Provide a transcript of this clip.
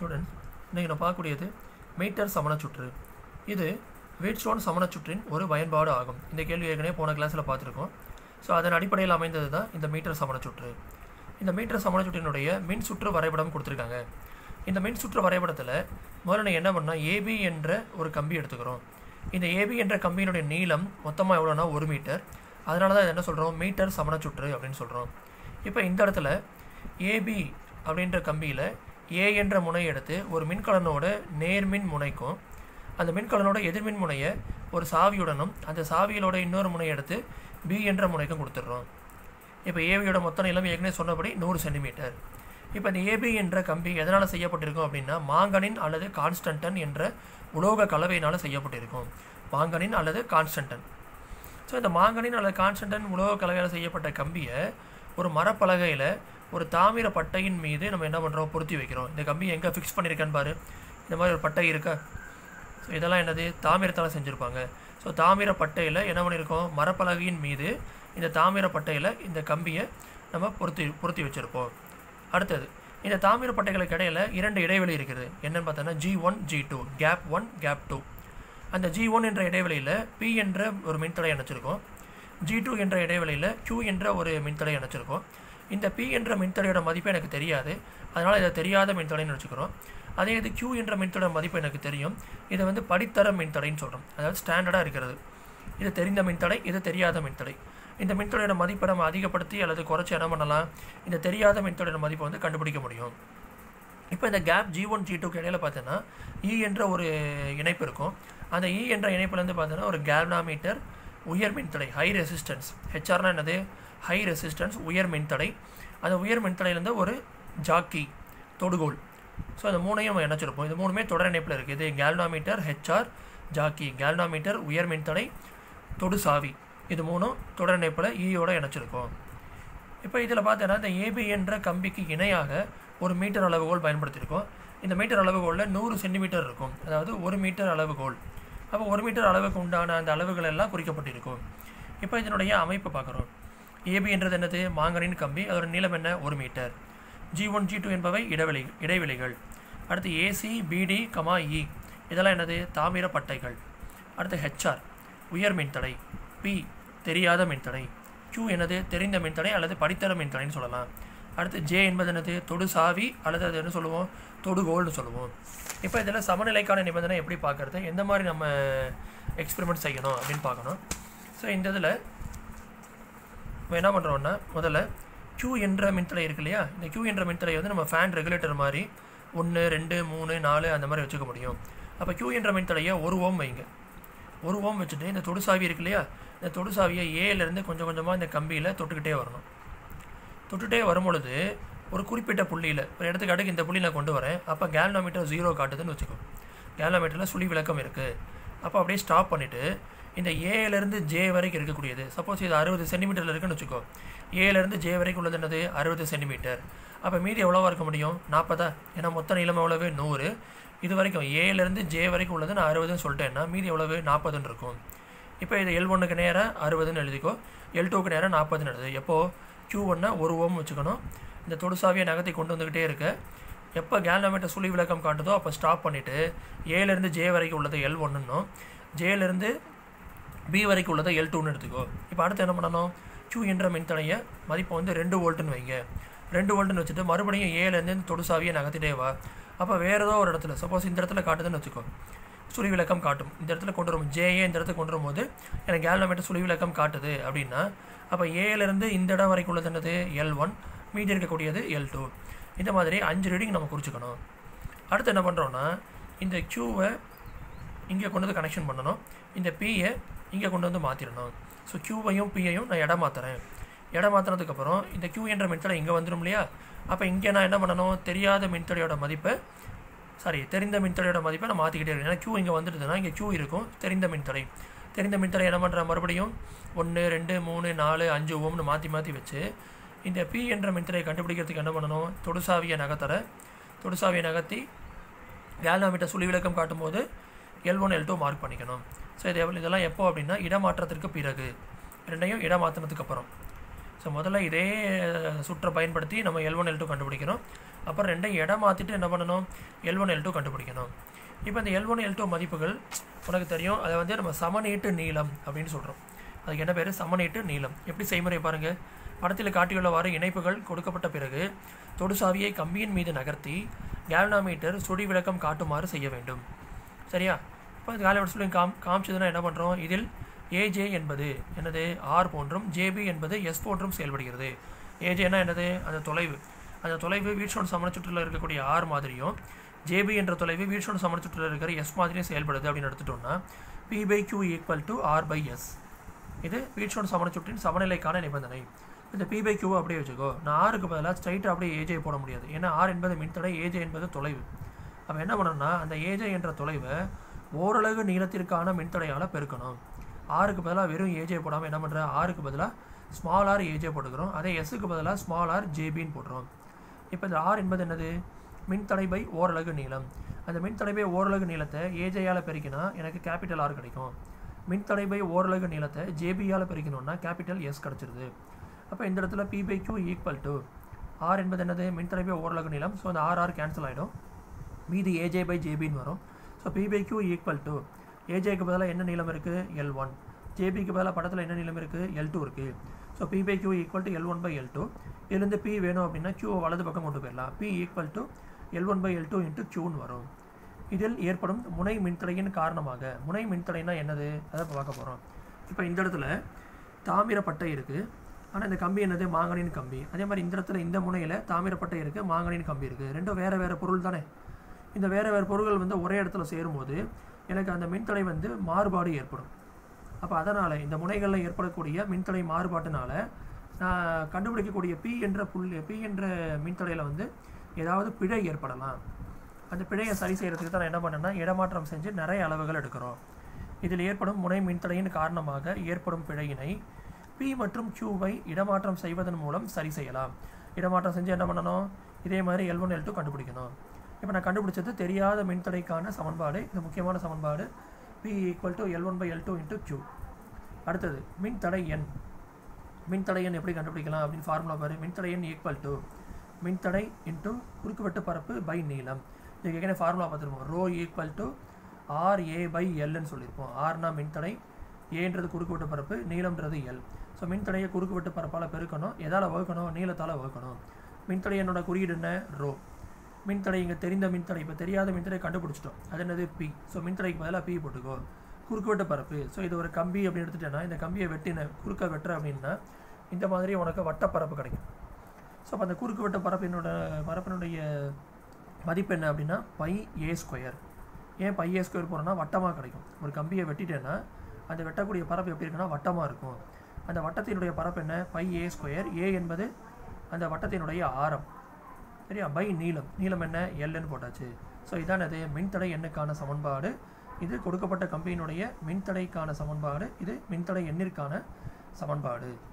students இன்றைக்கி நான் பார்க்கக்கூடியது மீட்டர் சமணச்சுற்று இது வீட்ஸ்டோன் சமணச்சுற்றின் ஒரு பயன்பாடு ஆகும் இந்த கேள்வி ஏற்கனவே போன கிளாஸில் பார்த்துருக்கோம் ஸோ அதன் அடிப்படையில் அமைந்தது தான் இந்த மீட்டர் சமணச்சுற்று இந்த மீட்டர் சமணச்சுற்றினுடைய மின் சுற்று வரைபடம் கொடுத்துருக்காங்க இந்த மின் சுற்று வரைபடத்தில் முதல்ல நான் என்ன பண்ணால் ஏபி என்ற ஒரு கம்பி எடுத்துக்கிறோம் இந்த ஏபி என்ற கம்பியினுடைய நீளம் மொத்தமாக எவ்வளோனா ஒரு மீட்டர் அதனால தான் இதை என்ன சொல்கிறோம் மீட்டர் சமணச்சுற்று அப்படின்னு சொல்கிறோம் இப்போ இந்த இடத்துல ஏபி அப்படின்ற கம்பியில் ஏ என்ற முனை எடுத்து ஒரு மின்கலனோட நேர்மின் முனைக்கும் அந்த மின்கலனோட எதிர்மின் முனையை ஒரு சாவியுடனும் அந்த சாவிகளோட இன்னொரு முனையை எடுத்து பி என்ற முனைக்கும் கொடுத்துட்றோம் இப்போ ஏபியோட மொத்த நீளம் ஏற்கனவே சொன்னபடி நூறு சென்டிமீட்டர் இப்போ இந்த ஏபி என்ற கம்பி எதனால் செய்யப்பட்டிருக்கும் அப்படின்னா மாங்கனின் அல்லது கான்ஸ்டன்டன் என்ற உலோக கலவையினால் செய்யப்பட்டிருக்கும் மாங்கனின் அல்லது கான்ஸ்டன்டன் ஸோ இந்த மாங்கனின் அல்லது கான்ஸ்டன்டன் உலோக கலவையால் செய்யப்பட்ட கம்பியை ஒரு மரப்பலகையில் ஒரு தாமிர பட்டையின் மீது நம்ம என்ன பண்ணுறோம் பொருத்தி வைக்கிறோம் இந்த கம்பி எங்கே ஃபிக்ஸ் பண்ணியிருக்கேன்னு பாரு இந்த மாதிரி ஒரு பட்டை இருக்கா ஸோ இதெல்லாம் என்னது தாமிரத்தால் செஞ்சுருப்பாங்க ஸோ தாமிர பட்டையில் என்ன பண்ணியிருக்கோம் மரப்பலகையின் மீது இந்த தாமிர பட்டையில் இந்த கம்பியை நம்ம பொருத்தி பொருத்தி வச்சுருப்போம் அடுத்தது இந்த தாமிர பட்டைகளுக்கு இடையில இரண்டு இடைவெளி இருக்குது என்னன்னு பார்த்தோன்னா G one G two gap one gap two அந்த ஜி ஒன் என்ற இடைவெளியில் பி என்ற ஒரு மின்தடை இணைச்சிருக்கோம் ஜி டூ என்ற இடைவெளியில் Q என்ற ஒரு மின்தடை இணைச்சிருக்கோம் இந்த பி என்ற மின்தடையோட மதிப்பு எனக்கு தெரியாது அதனால் இதை தெரியாத மின்தடைன்னு வச்சுக்கிறோம் அதே இது Q என்ற மின்தடை மதிப்பு எனக்கு தெரியும் இதை வந்து படித்தர மின்தடைன்னு சொல்கிறோம் அதாவது ஸ்டாண்டர்டாக இருக்கிறது இது தெரிந்த மின்தடை இது தெரியாத மின்தடை இந்த மின்தடையோட மதிப்பை நம்ம அதிகப்படுத்தி அல்லது குறைச்சி என்ன பண்ணலாம் இந்த தெரியாத மின்தடையோட மதிப்பை வந்து கண்டுபிடிக்க முடியும் இப்போ இந்த கேப் ஜி ஒன் ஜி டூக்கு இடையில பார்த்தீங்கன்னா இ என்ற ஒரு இணைப்பு இருக்கும் அந்த இ என்ற இணைப்புலேருந்து பார்த்தீங்கன்னா ஒரு கேல்னாமீட்டர் உயர் மின்தடை ஹை ரெசிஸ்டன்ஸ் ஹெச்ஆர்னா என்னது ஹை ரெசிஸ்டன்ஸ் உயர் மின்தடை அந்த உயர் மின்தடையிலேருந்து ஒரு ஜாக்கி தொடுகோல் ஸோ அந்த மூணையும் நம்ம இணைச்சிருப்போம் இது மூணுமே தொடர் இணைப்பில் இருக்குது இது கேல்னாமீட்டர் ஹெச்ஆர் ஜாக்கி கேல்னாமீட்டர் உயர் மின்தடை தொடு சாவி இது மூணும் தொடர் இணைப்பில் ஈயோட இணைச்சிருக்கோம் இப்போ இதில் பார்த்தீங்கன்னா இந்த ஏபி என்ற கம்பிக்கு இணையாக ஒரு மீட்டர் அளவுகோல் பயன்படுத்தியிருக்கோம் இந்த மீட்டர் அளவுகோலில் நூறு சென்டிமீட்டர் இருக்கும் அதாவது ஒரு மீட்டர் அளவுகோல் அப்போ ஒரு மீட்டர் அளவுக்கு உண்டான அந்த அளவுகள் எல்லாம் குறிக்கப்பட்டிருக்கும் இப்போ இதனுடைய அமைப்பு பார்க்குறோம் ஏபி என்றது என்னது மாங்கனின் கம்பி அதோட நீளம் என்ன ஒரு metre G one G two என்பவை இடைவெளி இடைவெளிகள் அடுத்து ஏசி பிடி கமா இ இதெல்லாம் என்னது தாமிர பட்டைகள் அடுத்து ஹெச்ஆர் உயர் மின்தடை பி தெரியாத மின்தடை Q என்னது தெரிந்த மின்தடை அல்லது படித்தர மின்தடைன்னு சொல்லலாம் அடுத்து ஜே என்பது என்னது தொடு சாவி அல்லது அது என்ன சொல்லுவோம் தொடுகோல்னு சொல்லுவோம் இப்போ இதில் சமநிலைக்கான நிபந்தனை எப்படி பார்க்குறது எந்த மாதிரி நம்ம எக்ஸ்பெரிமெண்ட் செய்யணும் அப்படின்னு பார்க்கணும் ஸோ இந்த இதில் நம்ம என்ன பண்ணுறோம்னா முதல்ல Q என்ற மின்தடை இருக்கு இல்லையா இந்த Q என்ற மின்தடை வந்து நம்ம ஃபேன் ரெகுலேட்டர் மாதிரி ஒன்று ரெண்டு மூணு நாலு அந்த மாதிரி வச்சுக்க முடியும் அப்போ Q என்ற மின்தடையை ஒரு ஓம் வைங்க ஒரு ஓம் வச்சுட்டு இந்த தொடுசாவி இருக்கு இல்லையா இந்த தொடுசாவியை ஏலேருந்து கொஞ்சம் கொஞ்சமாக இந்த கம்பியில் தொட்டுக்கிட்டே வரணும் தொட்டுட்டே வரும்பொழுது ஒரு குறிப்பிட்ட புள்ளியில் ஒரு இடத்துக்கு இந்த புள்ளி நான் கொண்டு வரேன் அப்போ கேல்னோமீட்டர் ஜீரோ காட்டுதுன்னு வச்சுக்கோ கேல்னோமீட்டரில் சுழி விளக்கம் இருக்குது அப்போ அப்படியே ஸ்டாப் பண்ணிவிட்டு இந்த ஏலேருந்து ஜே வரைக்கும் இருக்கக்கூடியது சப்போஸ் இது அறுபது சென்டிமீட்டரில் இருக்குன்னு வச்சுக்கோ ஏலேருந்து ஜே வரைக்கும் உள்ளது என்னது அறுபது சென்டிமீட்டர் அப்போ மீதி எவ்வளோவா இருக்க முடியும் நாற்பதா ஏன்னா மொத்த நீளம் எவ்வளவு நூறு இது வரைக்கும் ஏலேருந்து ஜே வரைக்கும் உள்ளது நான் அறுபதுன்னு சொல்லிட்டேன்னா மீதி எவ்வளவு நாற்பதுன்னு இருக்கும் இப்போ இது எல் ஒன்றுக்கு நேராக அறுபதுன்னு எழுதிக்கோ எல் டூக்கு நேராக நாற்பதுன்னு எழுது எப்போது க்யூ ஒன்னை ஒரு ஓம் வச்சுக்கணும் இந்த தொடுசாவியை நகர்த்தி கொண்டு வந்துக்கிட்டே இருக்க எப்போ கேல்னோமீட்டர் சுழி விளக்கம் காட்டுதோ அப்போ ஸ்டாப் பண்ணிவிட்டு ஏலேருந்து ஜே வரைக்கும் உள்ளது எல் ஒன்றுன்னும் ஜேலேருந்து பி வரைக்கும் உள்ளதை எல் டூன்னு எடுத்துக்கோ இப்போ அடுத்து என்ன பண்ணணும் க்யூ என்ற மின்தடையை மதிப்பை வந்து ரெண்டு வோல்ட்டுன்னு வைங்க ரெண்டு வோல்ட்டுன்னு வச்சுட்டு மறுபடியும் ஏலேருந்து இந்த தொடுசாவியை நகர்த்திட்டே வா அப்போ வேறு ஏதோ ஒரு இடத்துல சப்போஸ் இந்த இடத்துல காட்டுதுன்னு வச்சுக்கோ சுழி விளக்கம் காட்டும் இந்த இடத்துல கொண்டு வரும் ஜேஏ இந்த இடத்துல கொண்டு வரும்போது எனக்கு கேல்னோமீட்டர் சுழி விளக்கம் காட்டுது அப்படின்னா அப்போ ஏலேருந்து இந்த இடம் வரைக்கும் உள்ளது என்னது எல் ஒன் மீதி இருக்கக்கூடியது எல் டூ இந்த மாதிரி அஞ்சு ரீடிங் நம்ம குறிச்சிக்கணும் அடுத்து என்ன பண்ணுறோன்னா இந்த க்யூவை இங்கே கொண்டு வந்து கனெக்ஷன் பண்ணணும் இந்த பியை இங்கே கொண்டு வந்து மாற்றிடணும் ஸோ க்யூவையும் பியையும் நான் இடம் மாற்றுறேன் இடம் மாற்றினதுக்கப்புறம் இந்த க்யூ என்ற மின்தடை இங்கே வந்துடும் இல்லையா அப்போ இங்கே நான் என்ன பண்ணணும் தெரியாத மின்தடையோட மதிப்பை சாரி தெரிந்த மின்தடையோட மதிப்பை நான் மாற்றிக்கிட்டே இருக்கேன் ஏன்னா க்யூ இங்கே வந்துடுதுன்னா இங்கே க்யூ இருக்கும் தெரிந்த மின்தடை தெரிந்த மின்தடை என்ன பண்ணுறேன் மறுபடியும் ஒன்று ரெண்டு மூணு நாலு அஞ்சு ஓம்னு மாற்றி மாற்றி வச்சு இந்த பி என்ற மின்தடையை கண்டுபிடிக்கிறதுக்கு என்ன பண்ணணும் தொடுசாவியை நகர்த்தற தொடுசாவியை நகர்த்தி கேல்னாமீட்டர் சுழி விளக்கம் காட்டும்போது L one L two mark பண்ணிக்கணும் ஸோ இது எவ்வளோ இதெல்லாம் எப்போ அப்படின்னா இடமாற்றத்திற்கு பிறகு ரெண்டையும் இடமாற்றினதுக்கு அப்புறம் ஸோ முதல்ல இதே சுற்றை பயன்படுத்தி நம்ம எல் ஒன் எல் டூ கண்டுபிடிக்கிறோம் அப்புறம் ரெண்டையும் இடம் மாற்றிட்டு என்ன பண்ணணும் எல் ஒன் எல் டூ கண்டுபிடிக்கணும் இப்போ இந்த எல் ஒன் எல் டூ மதிப்புகள் உனக்கு தெரியும் அதை வந்து நம்ம சமநீட்டு நீளம் அப்படின்னு சொல்கிறோம் அதுக்கு என்ன பேர் சமநீட்டு நீளம் எப்படி செய்முறை பாருங்கள் படத்தில் காட்டியுள்ளவாறு இணைப்புகள் கொடுக்கப்பட்ட பிறகு தொடுசாவியை கம்பியின் மீது நகர்த்தி கேல்னாமீட்டர் சுடி விளக்கம் காட்டுமாறு செய்ய வேண்டும் சரியா இப்போ இந்த காலை சொல்லி காம் காமிச்சதுன்னா என்ன பண்ணுறோம் இதில் ஏஜே என்பது என்னது ஆர் போன்றும் ஜேபி என்பது எஸ் போன்றும் செயல்படுகிறது ஏஜேனா என்னது அந்த தொலைவு அந்த தொலைவு வீட்ஷோன் சமணச்சுற்றில் இருக்கக்கூடிய ஆர் மாதிரியும் ஜேபி என்ற தொலைவு வீட்ஷோன் சமணச்சுற்றில் இருக்கிற எஸ் மாதிரியும் செயல்படுது அப்படின்னு எடுத்துட்டோம்னா P by Q equal to R by S இது வீட்ஷோன் சமணச்சுற்றின் சமநிலைக்கான நிபந்தனை இந்த பி பை கியூவை அப்படியே வச்சுக்கோ நான் ஆருக்கு பதிலாக ஸ்ட்ரைட்டாக அப்படியே ஏஜே போட முடியாது ஏன்னா ஆர் என்பது மின்தடை ஏஜே என்பது தொலைவு அப்போ என்ன பண்ணணும்னா அந்த ஏஜே என்ற தொலைவை ஓரளவு நீளத்திற்கான மின்தடையால் பெருக்கணும் ஆருக்கு பதிலாக வெறும் ஏஜே போடாமல் என்ன பண்ணுற ஆருக்கு பதிலாக ஸ்மால் ஆர் ஏஜே போட்டுக்கிறோம் அதே எஸ்ஸுக்கு பதிலாக ஸ்மால் ஆர் ஜேபின்னு போடுறோம் இப்போ இந்த ஆர் என்பது என்னது மின்தடை பை ஓரலகு நீளம் அந்த மின்தடை பை ஓரலகு நீளத்தை ஏஜேயால் பெருக்கினா எனக்கு கேபிட்டல் ஆர் கிடைக்கும் மின்தடை பை ஓரலகு நீளத்தை ஜேபியால் பெருக்கணும்னா கேபிட்டல் எஸ் கிடச்சிருது அப்போ இந்த இடத்துல P by Q equal to R என்பது என்னது மின்தடை பை ஓரலகு நீளம் ஸோ அந்த ஆர் ஆர் கேன்சல் ஆகிடும் மீதி ஏஜே பை ஜேபின்னு வரும் so P by Q equal to ஏஜேக்கு பதிலாக என்ன நீளம் இருக்குது எல் ஒன் ஜேபிக்கு பதிலாக படத்தில் என்ன நீளம் இருக்குது எல் டூ இருக்குது so P by Q equal to L one by L two இதுலேருந்து பி வேணும் அப்படின்னா கியூ வலது பக்கம் கொண்டு போயிடலாம் P equal to L one by L two into கியூன்னு வரும் இதில் ஏற்படும் முனை மின்தடையின் காரணமாக முனை மின்தடைனா என்னது அதை இப்போ பார்க்க போகிறோம் இப்போ இந்த இடத்துல தாமிரப்பட்டை இருக்குது ஆனால் இந்த கம்பி என்னது மாங்கனின் கம்பி அதே மாதிரி இந்த இடத்துல இந்த முனையில் தாமிரப்பட்டை இருக்குது மாங்கனின் கம்பி இருக்குது ரெண்டும் வேறு வேறு பொருள் தானே இந்த வேறு வேறு பொருட்கள் வந்து ஒரே இடத்துல சேரும்போது எனக்கு அந்த மின்தடை வந்து மாறுபாடு ஏற்படும் அப்போ அதனால் இந்த முனைகளில் ஏற்படக்கூடிய மின்தடை மாறுபாட்டினால நான் கண்டுபிடிக்கக்கூடிய பி என்ற புள்ளி பி என்ற மின்தடையில் வந்து ஏதாவது பிழை ஏற்படலாம் அந்த பிழையை சரி செய்கிறதுக்கு தான் நான் என்ன பண்ணேன்னா இடமாற்றம் செஞ்சு நிறைய அளவுகள் எடுக்கிறோம் இதில் ஏற்படும் முனை மின்தடையின் காரணமாக ஏற்படும் பிழையினை பி மற்றும் கியூவை இடமாற்றம் செய்வதன் மூலம் சரி செய்யலாம் இடமாற்றம் செஞ்சு என்ன பண்ணணும் இதே மாதிரி எல் ஒன் எல் டூ கண்டுபிடிக்கணும் இப்போ நான் கண்டுபிடிச்சது தெரியாத மின்தடைக்கான சமன்பாடு இந்த முக்கியமான சமன்பாடு P equal to L one by L two into Q அடுத்தது மின்தடை எண் மின்தடை எண் எப்படி கண்டுபிடிக்கலாம் அப்படின்னு ஃபார்முலா பாரு மின்தடை எண் ஈக்குவல் டு மின்தடை இன்ட்டு குறுக்குவெட்டு பரப்பு பை நீளம் இதுக்கு ஏற்கனவே ஃபார்முலா பார்த்துருப்போம் rho equal to R A by எல்னு சொல்லியிருப்போம் ஆர்னா மின்தடை ஏன்றது குறுக்குவெட்டு பரப்பு நீளம்ன்றது எல் ஸோ மின்தடையை குறுக்குவெட்டு பரப்பால் பெருக்கணும் எதால் வகுக்கணும் நீளத்தால் வகுக்கணும் மின்தடை என்னோட குறியீடு என்ன ரோ மின்தடை இங்கே தெரிந்த மின்தடை இப்போ தெரியாத மின்தடை கண்டுபிடிச்சிட்டோம் அது என்னது பி ஸோ மின்தடைக்கு பதிலாக பி போட்டுக்கோ குறுக்குவெட்டு பரப்பு ஸோ இது ஒரு கம்பி அப்படின்னு எடுத்துட்டேன்னா இந்த கம்பியை வெட்டின குறுக்க வெட்டுற அப்படின்னா இந்த மாதிரி உனக்கு வட்டப்பரப்பு கிடைக்கும் ஸோ அப்போ அந்த குறுக்குவெட்டு பரப்பினோட பரப்பினுடைய மதிப்பு என்ன அப்படின்னா பை ஏ ஸ்கொயர் ஏன் பை ஏ ஸ்கொயர் போகிறோன்னா வட்டமாக கிடைக்கும் ஒரு கம்பியை வெட்டிட்டேன்னா அந்த வெட்டக்கூடிய பரப்பு எப்படி இருக்குன்னா வட்டமாக இருக்கும் அந்த வட்டத்தினுடைய பரப்பு என்ன பை ஏ ஸ்கொயர் ஏ என்பது அந்த வட்டத்தினுடைய ஆரம் சரியா பை நீளம் நீளம் என்ன எல்லுன்னு போட்டாச்சு ஸோ இதானது மின்தடை எண்ணுக்கான சமன்பாடு இது கொடுக்கப்பட்ட கம்பியினுடைய மின்தடைக்கான சமன்பாடு இது மின்தடை எண்ணிற்கான சமன்பாடு